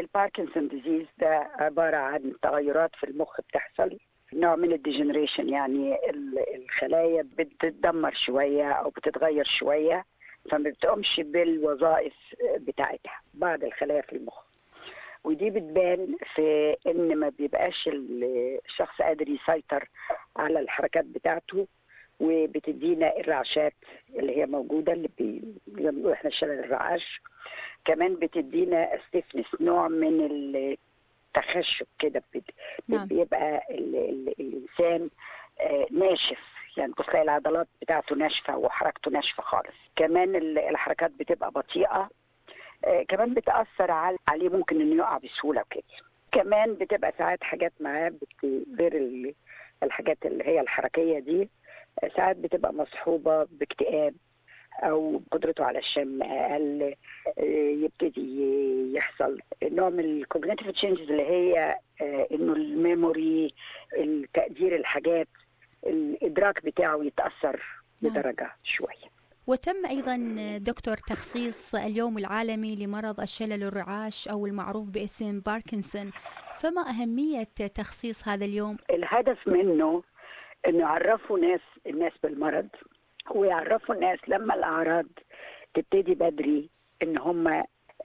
الباركنسون ديزيز ده عباره عن تغيرات في المخ بتحصل نوع من الديجنريشن يعني الخلايا بتتدمر شويه او بتتغير شويه فما بتقومش بالوظائف بتاعتها بعض الخلايا في المخ ودي بتبان في ان ما بيبقاش الشخص قادر يسيطر على الحركات بتاعته وبتدينا الرعشات اللي هي موجوده اللي بنقول احنا شلل الرعاش كمان بتدينا ستيفنس نوع من التخشب كده نعم. بيبقى ال ال الانسان ناشف يعني تلاقي العضلات بتاعته ناشفه وحركته ناشفه خالص كمان الحركات بتبقى بطيئه كمان بتاثر عليه ممكن انه يقع بسهوله وكده كمان بتبقى ساعات حاجات معاه غير الحاجات اللي هي الحركيه دي ساعات بتبقى مصحوبه باكتئاب او قدرته على الشم اقل يبتدي يحصل نوع من الكوجنيتيف تشينجز اللي هي انه الميموري التقدير الحاجات الادراك بتاعه يتاثر بدرجه شويه وتم ايضا دكتور تخصيص اليوم العالمي لمرض الشلل الرعاش او المعروف باسم باركنسون فما اهميه تخصيص هذا اليوم الهدف منه انه يعرفوا ناس الناس بالمرض ويعرفوا الناس لما الاعراض تبتدي بدري ان هم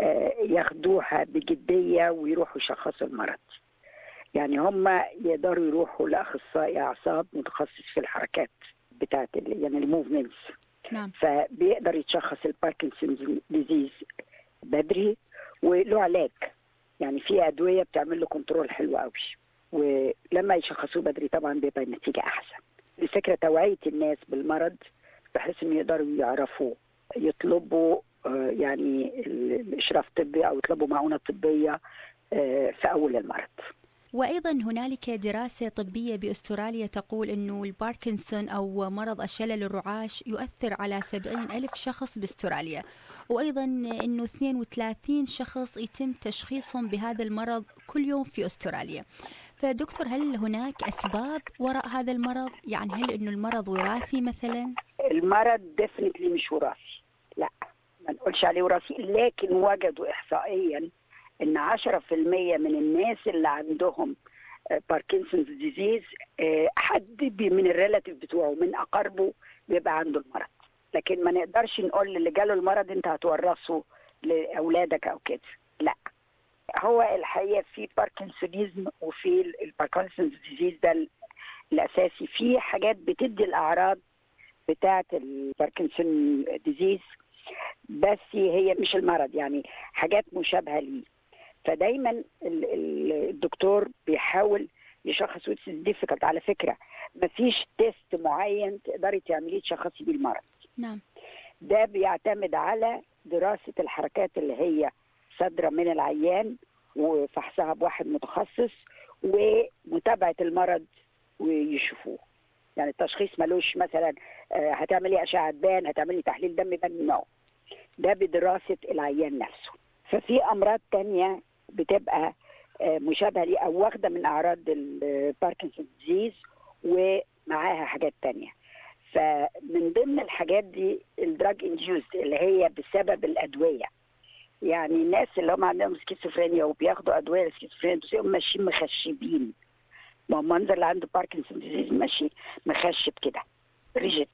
ياخدوها بجديه ويروحوا يشخصوا المرض يعني هم يقدروا يروحوا لاخصائي اعصاب متخصص في الحركات بتاعت يعني الموفمنتس نعم. فبيقدر يتشخص الباركنسونز ديزيز بدري وله علاج يعني في ادويه بتعمل له كنترول حلو قوي ولما يشخصوه بدري طبعا بيبقى النتيجه احسن الفكره توعيه الناس بالمرض بحيث انه يقدروا يعرفوا يطلبوا يعني الاشراف الطبي او يطلبوا معونه طبيه في اول المرض وأيضا هنالك دراسة طبية بأستراليا تقول أنه الباركنسون أو مرض الشلل الرعاش يؤثر على 70 ألف شخص بأستراليا وأيضا أنه 32 شخص يتم تشخيصهم بهذا المرض كل يوم في أستراليا فدكتور هل هناك أسباب وراء هذا المرض؟ يعني هل أنه المرض وراثي مثلا؟ المرض ديفنتلي مش وراثي لا ما نقولش عليه وراثي لكن وجدوا إحصائيا ان 10% من الناس اللي عندهم باركنسونز ديزيز حد من الريلاتيف بتوعه من اقاربه بيبقى عنده المرض لكن ما نقدرش نقول اللي جاله المرض انت هتورثه لاولادك او كده لا هو الحقيقه في باركنسونيزم وفي الباركنسونز ديزيز ده الاساسي في حاجات بتدي الاعراض بتاعه الباركنسون ديزيز بس هي مش المرض يعني حاجات مشابهه ليه فدايما الدكتور بيحاول يشخص ويتس ديفيكالت على فكره مفيش تيست معين تقدري تعمليه تشخصي بيه المرض نعم ده بيعتمد على دراسه الحركات اللي هي صادره من العيان وفحصها بواحد متخصص ومتابعه المرض ويشوفوه يعني التشخيص ملوش مثلا هتعملي اشعه بان هتعملي تحليل دم بان نو ده بدراسه العيان نفسه ففي امراض تانية بتبقى مشابهه ليه او واخده من اعراض الباركنسون ديزيز ومعاها حاجات تانية فمن ضمن الحاجات دي الدراج انديوست اللي هي بسبب الادويه يعني الناس اللي هم عندهم سكيزوفرينيا وبياخدوا ادويه للسكيزوفرينيا بتلاقيهم ماشيين مخشبين ما هو المنظر اللي عنده باركنسون ديزيز ماشي مخشب كده ريجيد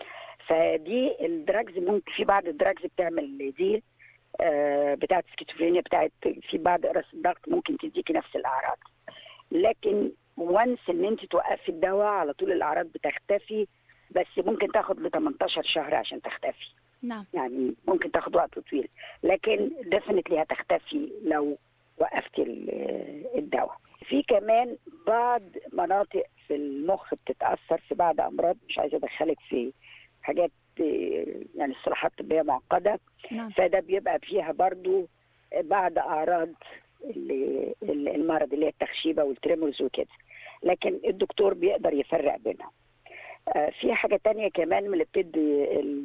فدي الدراجز ممكن في بعض الدراجز بتعمل دي آه بتاعت سكيزوفرينيا بتاعت في بعض قراص الضغط ممكن تديكي نفس الاعراض لكن وانس ان انت توقفي الدواء على طول الاعراض بتختفي بس ممكن تاخد ل 18 شهر عشان تختفي نعم يعني ممكن تاخد وقت طويل لكن ديفنتلي هتختفي لو وقفتي الدواء في كمان بعض مناطق في المخ بتتاثر في بعض امراض مش عايزه ادخلك في حاجات يعني اصطلاحات طبيه معقده نعم. فده بيبقى فيها برضو بعض اعراض المرض اللي هي التخشيبه والتريمورز وكده لكن الدكتور بيقدر يفرق بينهم في حاجه تانية كمان من اللي بتدي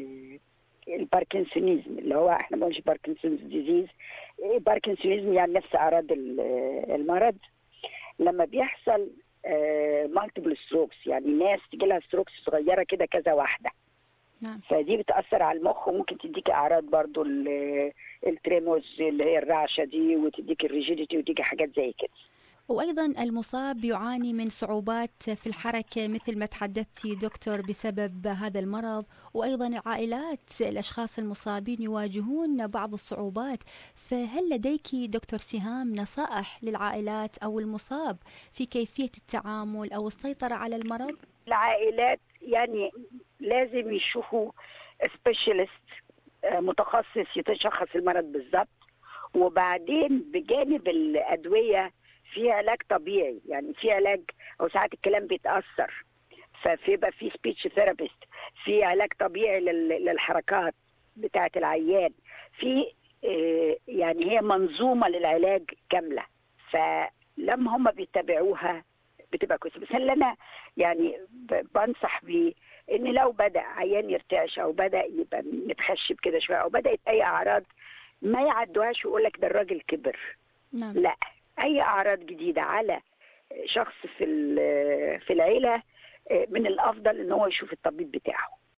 الباركنسونيزم اللي هو احنا ما بنقولش باركنسونز ديزيز باركنسونيزم يعني نفس اعراض المرض لما بيحصل مالتيبل ستروكس يعني ناس تجي لها ستروكس صغيره كده كذا واحده نعم. فدي بتاثر على المخ وممكن تديك اعراض برضو ال- التريموز اللي هي الرعشه دي وتديك الريجيديتي وتديك حاجات زي كده وأيضا المصاب يعاني من صعوبات في الحركة مثل ما تحدثتي دكتور بسبب هذا المرض وأيضا عائلات الأشخاص المصابين يواجهون بعض الصعوبات فهل لديك دكتور سهام نصائح للعائلات أو المصاب في كيفية التعامل أو السيطرة على المرض؟ العائلات يعني لازم يشوفوا سبيشالست متخصص يتشخص المرض بالظبط وبعدين بجانب الادويه في علاج طبيعي يعني في علاج او ساعات الكلام بيتاثر فبيبقى في سبيتش ثيرابيست في علاج طبيعي لل- للحركات بتاعه العيان في آه، يعني هي منظومه للعلاج كامله فلما هم بيتبعوها بتبقى كويسه بس اللي انا يعني ب- بنصح بيه ان لو بدا عيان يرتعش او بدا يبقى متخشب كده شويه او بدات اي اعراض ما يعدوهاش ويقول لك ده الراجل كبر نعم لا اي اعراض جديده على شخص في ال- في العيله من الافضل ان هو يشوف الطبيب بتاعه